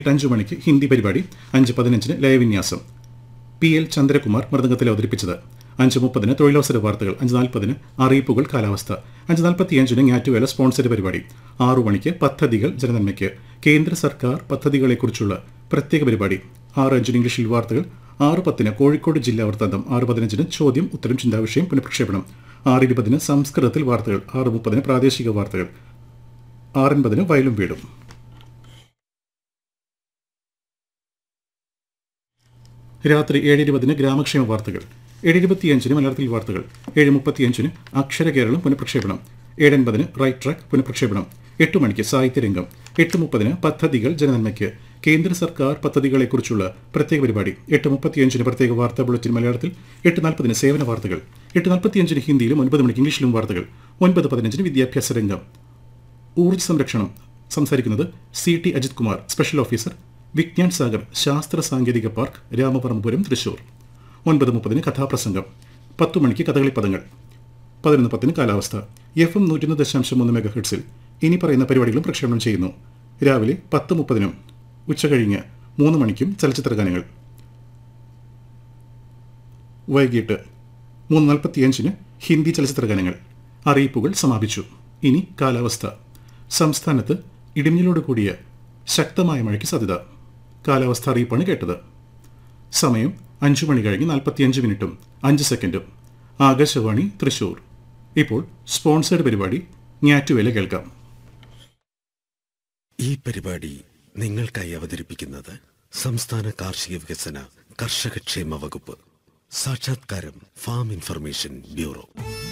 അഞ്ചു മണിക്ക് ഹിന്ദി പരിപാടി അഞ്ച് പതിനഞ്ചിന് ലയവിന്യാസം പി എൽ ചന്ദ്രകുമാർ മൃദംഗത്തിൽ അവതരിപ്പിച്ചത് അഞ്ച് മുപ്പതിന് തൊഴിലവസര വാർത്തകൾ അഞ്ച് നാൽപ്പതിന് അറിയിപ്പുകൾ കാലാവസ്ഥ അഞ്ച് നാൽപ്പത്തിയഞ്ചിന് ഞാറ്റുവേല സ്പോൺസർ പരിപാടി ആറു മണിക്ക് പദ്ധതികൾ ജനനന്മയ്ക്ക് കേന്ദ്ര സർക്കാർ പദ്ധതികളെക്കുറിച്ചുള്ള പ്രത്യേക പരിപാടി ആറ് അഞ്ചിന് ഇംഗ്ലീഷിൽ വാർത്തകൾ ആറ് പത്തിന് കോഴിക്കോട് ജില്ലാ വൃത്താന്തം ആറ് പതിനഞ്ചിന് ചോദ്യം ഉത്തരം ചിന്താവിഷയം പുനഃപ്രക്ഷേപണം ആറ് ഇരുപതിന് സംസ്കൃതത്തിൽ വാർത്തകൾ ആറ് മുപ്പതിന് പ്രാദേശിക വാർത്തകൾ ആറൻപതിന് വയലും വീടും രാത്രി ഏഴ് ഇരുപതിന് ഗ്രാമക്ഷേമ വാർത്തകൾ ഏഴ് ഇരുപത്തിയഞ്ചിന് മലയാളത്തിൽ വാർത്തകൾ ഏഴ് മുപ്പത്തിയഞ്ചിന് അക്ഷര കേരളം പുനഃപ്രക്ഷേപണം ഏഴൻപതിന് റൈറ്റ് ട്രാക്ക് പുനഃപ്രക്ഷേപണം എട്ട് മണിക്ക് സാഹിത്യരംഗം എട്ട് മുപ്പതിന് പദ്ധതികൾ ജനനന്മയ്ക്ക് കേന്ദ്ര സർക്കാർ പദ്ധതികളെക്കുറിച്ചുള്ള പ്രത്യേക പരിപാടി എട്ട് മുപ്പത്തിയഞ്ചിന് പ്രത്യേക വാർത്താ ബുള്ളറ്റിൻ മലയാളത്തിൽ എട്ട് നാൽപ്പതിന് സേവന വാർത്തകൾ എട്ട് നാൽപ്പത്തിയഞ്ചിന് ഹിന്ദിയിലും ഒൻപത് മണിക്ക് ഇംഗ്ലീഷിലും വാർത്തകൾ ഒൻപത് പതിനഞ്ചിന് വിദ്യാഭ്യാസ രംഗം ഊർജ്ജ സംരക്ഷണം സംസാരിക്കുന്നത് C T Ajith Kumar special officer Vigyan Sagar ശാസ്ത്ര സാങ്കേതിക പാർക്ക് രാമവർമ്മപുരം തൃശൂർ ഒൻപത് മുപ്പതിന് കഥാപ്രസംഗം പത്തു മണിക്ക് കഥകളി പദങ്ങൾ പതിനൊന്ന് പത്തിന് കാലാവസ്ഥ എഫ് എം നൂറ്റൊന്ന് ദശാംശം മൂന്ന് മെഗാ ഹെർട്സിൽ ഇനി പറയുന്ന പരിപാടികളും പ്രക്ഷേപണം ചെയ്യുന്നു രാവിലെ പത്ത് മുപ്പതിനും ഉച്ചകഴിഞ്ഞ് മൂന്ന് മണിക്കും ചലച്ചിത്ര ഗാനങ്ങൾ വൈകിട്ട് മൂന്ന് നാൽപ്പത്തിയഞ്ചിന് ഹിന്ദി ചലച്ചിത്ര ഗാനങ്ങൾ അറിയിപ്പുകൾ സമാപിച്ചു ഇനി കാലാവസ്ഥ സംസ്ഥാനത്ത് ഇടിമിന്നലോട് കൂടിയ ശക്തമായ മഴയ്ക്ക് സാധ്യത കാലാവസ്ഥ അറിയിപ്പാണ് കേട്ടത് സമയം അഞ്ചു മണി കഴിഞ്ഞ് നാൽപ്പത്തിയഞ്ച് മിനിറ്റും അഞ്ച് സെക്കൻഡും ആകാശവാണി തൃശൂർ ഇപ്പോൾ സ്പോൺസേഡ് പരിപാടി ഞാറ്റുവേല കേൾക്കാം ഈ പരിപാടി നിങ്ങൾക്കായി അവതരിപ്പിക്കുന്നത് സംസ്ഥാന കാർഷിക വികസന കർഷകക്ഷേമ വകുപ്പ് സാക്ഷാത്കാരം ഫാം ഇൻഫർമേഷൻ ബ്യൂറോ